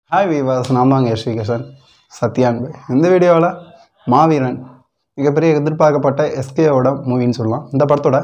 hi வீவாஸ் நான் தாங்க யஷ் கிஷன் சத்யான்பு இந்த வீடியோவில் மாவீரன் மிகப்பெரிய எதிர்பார்க்கப்பட்ட எஸ்கேவோட மூவின்னு சொல்லலாம் இந்த படத்தோட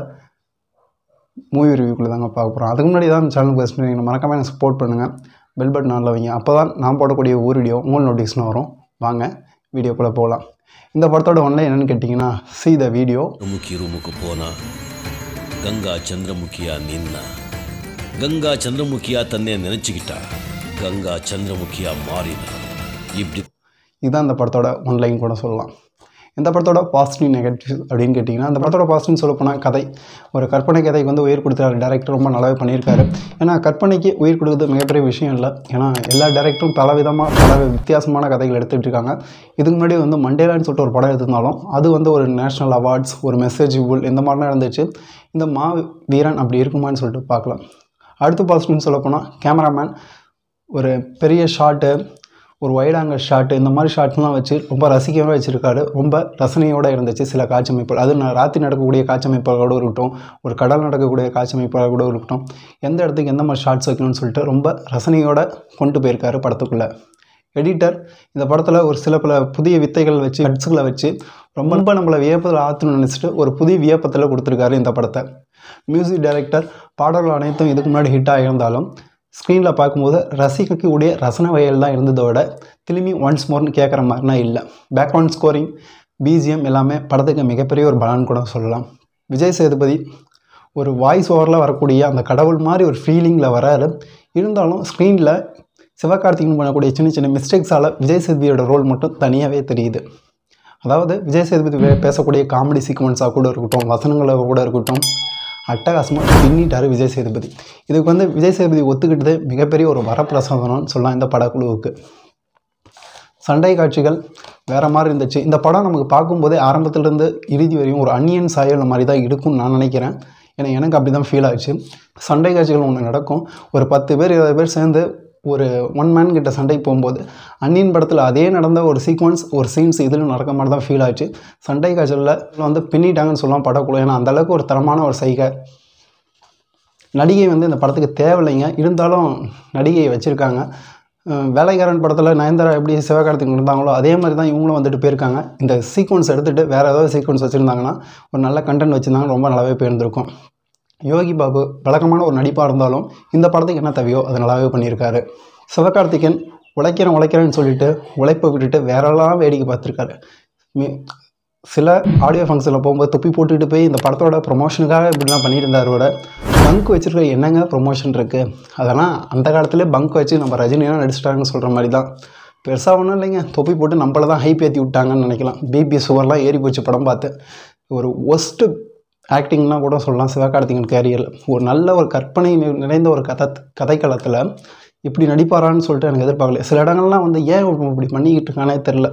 மூவி ரிவ்யூக்குள்ளே தாங்க பார்க்க போகிறோம் அதுக்கு முன்னாடி தான் சேனலுக்கு ஃபஸ்ட் நீங்கள் மறக்காமல் எனக்கு சப்போர்ட் பண்ணுங்கள் பெல் பட்டன் ஆனில் வைங்க அப்போ தான் நான் போடக்கூடிய ஒரு வீடியோ உங்களுக்கு நோட்டிஃபிகேஷன் வரும் வாங்க வீடியோக்குள்ளே போகலாம் இந்த படத்தோட ஒன்லை என்னென்னு கேட்டிங்கன்னா சி த வீடியோ ಚಂದ್ರಮುಖಿ ರೂಮಕ್ಕೆ ಪೋನ ಗಂಗಾ ಚಂದ್ರಮುಖಿಯ ನಿನ್ನ ಗಂಗಾ ಚಂದ್ರಮುಖಿಯ ತನ್ನೇ ನೆನಚಿಗಿಟ್ಟ ಗಂಗಾ ಚಂದ್ರಮುಖಿಯ ಮಾರಿನ ಇಬ್ಡಿ இதுதான் இந்த படத்தோட ஒன்லைன் கூட சொல்லலாம் இந்த படத்தோட பாசிட்டிவ் நெகட்டிவ் அப்படின்னு கேட்டிங்கன்னா இந்த படத்தோட பாசிட்டிவ் சொல்ல போனால் கதை ஒரு கற்பனை கதைக்கு வந்து உயிர் கொடுத்தாரு டேரக்டர் ரொம்ப நல்லாவே பண்ணியிருக்காரு ஏன்னா கற்பனைக்கு உயிர் கொடுக்குறது மிகப்பெரிய விஷயம் இல்லை ஏன்னா எல்லா டேரக்டரும் பல விதமாக பல வித்தியாசமான கதைகள் எடுத்துகிட்டு இருக்காங்க இதுக்கு முன்னாடி வந்து மண்டேலான்னு சொல்லிட்டு ஒரு படம் எடுத்திருந்தாலும் அது வந்து ஒரு நேஷ்னல் அவார்ட்ஸ் ஒரு மெசேஜ் உள் இந்த மாதிரிலாம் இருந்துச்சு இந்த மா வீரன் அப்படி இருக்குமான்னு சொல்லிட்டு பார்க்கலாம் அடுத்து பாசிட்டிவ்னு சொல்ல போனால் கேமராமேன் ஒரு பெரிய ஷாட்டு ஒரு வைட் ஆங்கிள் ஷாட்டு இந்த மாதிரி ஷாட்ஸ்லாம் வச்சு ரொம்ப ரசிக்கவே வச்சுருக்காரு ரொம்ப ரசனையோடு இருந்துச்சு சில காட்சி அமைப்புகள் அது நான் ராத்திரி நடக்கக்கூடிய காட்சி அமைப்புகளோடு இருக்கட்டும் ஒரு கடல் நடக்கக்கூடிய காட்சி அமைப்புகள் கூட இருக்கட்டும் எந்த இடத்துக்கு எந்த மாதிரி ஷாட்ஸ் வைக்கணும்னு சொல்லிட்டு ரொம்ப ரசனையோடு கொண்டு போயிருக்காரு படத்துக்குள்ளே எடிட்டர் இந்த படத்தில் ஒரு சில பல புதிய வித்தைகள் வச்சு கட்ஸுகளை வச்சு ரொம்ப ரொம்ப நம்மளை வியப்பத்தில் ஆற்றணும்னு நினச்சிட்டு ஒரு புதிய வியப்பத்தில் கொடுத்துருக்காரு இந்த படத்தை மியூசிக் டைரக்டர் பாடல்கள் அனைத்தும் இதுக்கு முன்னாடி ஹிட் ஆகியிருந்தாலும் ஸ்க்ரீனில் பார்க்கும்போது ரசிக்கக்கூடிய ரசனை வயல் தான் இருந்ததோட திரும்பி ஒன்ஸ் மோர்னு கேட்குற மாதிரினா இல்லை பேக்ரவுண்ட் ஸ்கோரிங் பிஜிஎம் எல்லாமே படத்துக்கு மிகப்பெரிய ஒரு பலன் கூட சொல்லலாம் விஜய் சேதுபதி ஒரு வாய்ஸ் ஓவரில் வரக்கூடிய அந்த கடவுள் மாதிரி ஒரு ஃபீலிங்கில் வராரு இருந்தாலும் ஸ்க்ரீனில் சிவகார்த்திகன் பண்ணக்கூடிய சின்ன சின்ன மிஸ்டேக்ஸால் விஜய் சேதுபதியோட ரோல் மட்டும் தனியாகவே தெரியுது அதாவது விஜய் சேதுபதி வே- பேசக்கூடிய காமெடி சீக்வன்ஸாக கூட இருக்கட்டும் வசனங்களாக கூட இருக்கட்டும் அட்டகாசமாக பின்னிட்டார் விஜய் சேதுபதி இதுக்கு வந்து விஜய் சேதுபதி ஒத்துக்கிட்டது மிகப்பெரிய ஒரு வரப்பிரசாதனம்னு சொல்லலாம் இந்த படக்குழுவுக்கு சண்டை காட்சிகள் வேறு மாதிரி இருந்துச்சு இந்த படம் நமக்கு பார்க்கும்போதே ஆரம்பத்துலேருந்து இறுதி வரையும் ஒரு அன்னியன் சாயல் மாதிரி தான் இருக்கும்னு நான் நினைக்கிறேன் ஏன்னா எனக்கு அப்படி தான் ஃபீல் ஆச்சு சண்டை காட்சிகள் ஒன்று நடக்கும் ஒரு பத்து பேர் இருபது பேர் சேர்ந்து ஒரு ஒன் மேன் கிட்ட சண்டைக்கு போகும்போது அன்னியன் படத்தில் அதே நடந்த ஒரு சீக்வன்ஸ் ஒரு சீன்ஸ் இதில் நடக்க மாதிரி தான் ஃபீல் ஆச்சு சண்டை காட்சிகளில் வந்து பின்னிட்டாங்கன்னு சொல்லலாம் படக்குழு ஏன்னா அந்தளவுக்கு ஒரு தரமான ஒரு சைகை நடிகை வந்து இந்த படத்துக்கு தேவையில்லைங்க இருந்தாலும் நடிகையை வச்சுருக்காங்க அஹ் வேலைக்காரன் படத்தில் நயன்தாரா எப்படி சிவகார்த்திகேயன் இருந்தாங்களோ அதே மாதிரி தான் இவங்களும் வந்துட்டு போயிருக்காங்க இந்த சீக்வன்ஸ் எடுத்துகிட்டு வேறு ஏதாவது சீக்வன்ஸ் வச்சுருந்தாங்கன்னா ஒரு நல்ல கண்டென்ட் வச்சுருந்தாங்கன்னா ரொம்ப நல்லாவே போயிருந்திருக்கும் யோகி பாபு வழக்கமான ஒரு நடிப்பாக இருந்தாலும் இந்த படத்துக்கு என்ன தேவையோ அது நல்லாவே பண்ணியிருக்காரு சிவகார்த்திகேயன் உழைக்கிறேன் உழைக்கிறேன்னு சொல்லிட்டு உழைப்பை விட்டுட்டு வேறெல்லாம் வேடிக்கை பார்த்துருக்காரு மி- சில ஆடியோ ஃபங்க்ஷனில் போகும்போது தொப்பி போட்டுக்கிட்டு போய் இந்த படத்தோட ப்ரொமோஷனுக்காக இப்படிலாம் பண்ணிட்டு இருந்தாரோட பங்க் வச்சிருக்க என்னங்க ப்ரொமோஷன் இருக்குது அதெல்லாம் அந்த காலத்திலே பங்க் வச்சு நம்ம ரஜினியெல்லாம் நடிச்சிட்டாங்கன்னு சொல்கிற மாதிரி தான் பெருசாக ஒன்றும் இல்லைங்க தொப்பி போட்டு நம்மள தான் ஹைப் ஏற்றி விட்டாங்கன்னு நினைக்கலாம் பிபி சுகர்லாம் ஏறி போச்சு படம் பார்த்து ஒரு ஒஸ்ட்டு ஆக்டிங்னா கூட சொல்லலாம் சிவகார்த்திகேயன் கேரியரில் ஒரு நல்ல ஒரு கற்பனை நி- நிறைந்த ஒரு கதை கதைக்களத்தில் இப்படி நடிப்பாரான்னு சொல்லிட்டு எனக்கு எதிர்பார்க்கல சில இடங்கள்லாம் வந்து ஏன் இவன் இப்படி பண்ணிக்கிட்டு இருக்கானே தெரில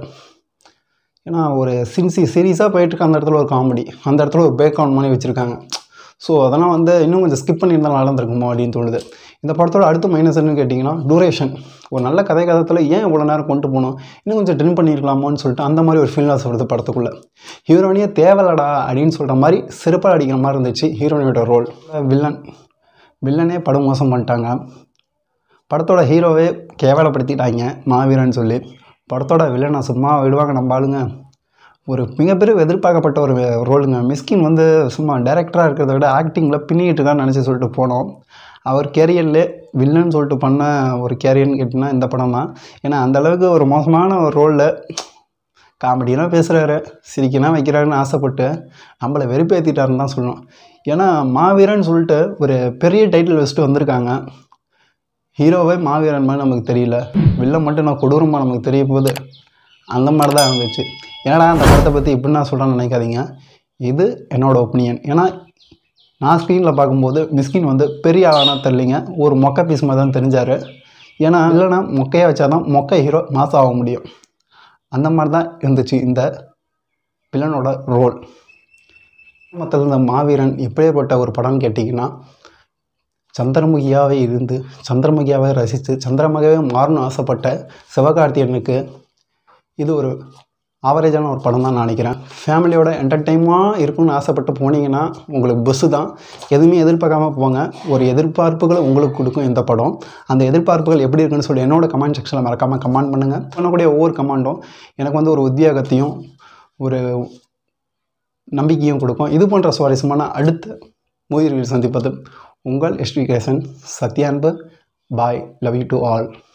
ஏன்னா ஒரு சின்சி சீரியஸாக போயிட்டு இருக்க அந்த இடத்துல ஒரு காமெடி அந்த இடத்துல ஒரு பேக் கவுண்ட் பண்ணி வச்சுருக்காங்க ஸோ அதெல்லாம் வந்து இன்னும் கொஞ்சம் ஸ்கிப் பண்ணியிருந்தாலும் நல்லா இருந்திருக்குமோ அப்படின்னு தோணுது இந்த படத்தோட அடுத்த மைனஸ் என்னன்னு கேட்டிங்கன்னா டூரேஷன் ஒரு நல்ல கதை கதத்தில் ஏன் இவ்வளோ நேரம் கொண்டு போகணும் இன்னும் கொஞ்சம் ட்ரிம் பண்ணியிருக்கலாமோன்னு சொல்லிட்டு அந்த மாதிரி ஒரு ஃபீல்னாஸ் வருது படத்துக்குள்ளே ஹீரோனியே தேவலடா அப்படின்னு சொல்கிற மாதிரி சிறப்பாக அடிக்கிற மாதிரி இருந்துச்சு ஹீரோனியோட ரோல் வில்லன் வில்லனே படம் மோசம் பண்ணிட்டாங்க படத்தோட ஹீரோவே கேவலப்படுத்திட்டாங்க மாவீரன் சொல்லி படத்தோட வில்லனை சும்மா விடுவாங்க நம்ம ஆளுங்க ஒரு மிகப்பெரிய எதிர்பார்க்கப்பட்ட ஒரு ரோலுங்க மிஸ்கின் வந்து சும்மா டேரக்டராக இருக்கிறத விட ஆக்டிங்கில் பின்னிட்டு இருக்கான்னு நினச்சி சொல்லிட்டு போனோம் அவர் கேரியர்லே வில்லன் சொல்லிட்டு பண்ண ஒரு கேரியர்னு கேட்டிங்கன்னா இந்த படம் தான் ஏன்னா அந்த அளவுக்கு ஒரு மோசமான ஒரு ரோலில் காமெடியெல்லாம் பேசுகிறாரு சிரிக்கலாம் வைக்கிறாருன்னு ஆசைப்பட்டு நம்மளை வெறுப்பேற்றிட்டாருன்னு தான் சொல்லணும் ஏன்னா மாவீரன் சொல்லிட்டு ஒரு பெரிய டைட்டில் வச்சுட்டு வந்திருக்காங்க ஹீரோவே மாவீரன் மாதிரி நமக்கு தெரியல வில்லன் மட்டும் நான் கொடூரமாக நமக்கு தெரிய போகுது அந்த மாதிரி தான் இருந்துச்சு ஏன்னா அந்த படத்தை பற்றி இப்படி நான் சொல்கிறேன்னு நினைக்காதீங்க இது என்னோட ஒப்பீனியன் ஏன்னா நான் ஸ்க்ரீனில் பார்க்கும்போது மிஸ்கின் வந்து பெரிய ஆளானா தெரியலிங்க ஒரு மொக்க பீஸ் மாதிரி தான் தெரிஞ்சார் ஏன்னா இல்லைன்னா மொக்கையாக வச்சா தான் மொக்க ஹீரோ மாசம் ஆக முடியும் அந்த மாதிரி தான் இருந்துச்சு இந்த வில்லனோட ரோல் மற்றது இந்த மாவீரன் எப்படிப்பட்ட ஒரு படம்னு கேட்டிங்கன்னா சந்திரமுகியாகவே இருந்து சந்திரமுகியாவே ரசித்து சந்திரமுகியாவே மாறணும்னு ஆசைப்பட்ட சிவகார்த்தியனுக்கு இது ஒரு ஆவரேஜான ஒரு படம் தான் நான் நினைக்கிறேன் ஃபேமிலியோட என்டர்டைமாக இருக்கும்னு ஆசைப்பட்டு போனீங்கன்னா உங்களுக்கு பஸ்ஸு தான் எதுவுமே எதிர்பார்க்காம போங்க ஒரு எதிர்பார்ப்புகளை உங்களுக்கு கொடுக்கும் இந்த படம் அந்த எதிர்பார்ப்புகள் எப்படி இருக்குன்னு சொல்லி என்னோட கமெண்ட் செக்ஷனில் மறக்காமல் கமெண்ட் பண்ணுங்கள் பண்ணக்கூடிய ஒவ்வொரு கமெண்டும் எனக்கு வந்து ஒரு உத்வேகத்தையும் ஒரு நம்பிக்கையும் கொடுக்கும் இது போன்ற சுவாரஸ்யமான அடுத்த மூவி சந்திப்பது உங்கள் எஸ்வி கேசன் சத்யான்பு bye love you to all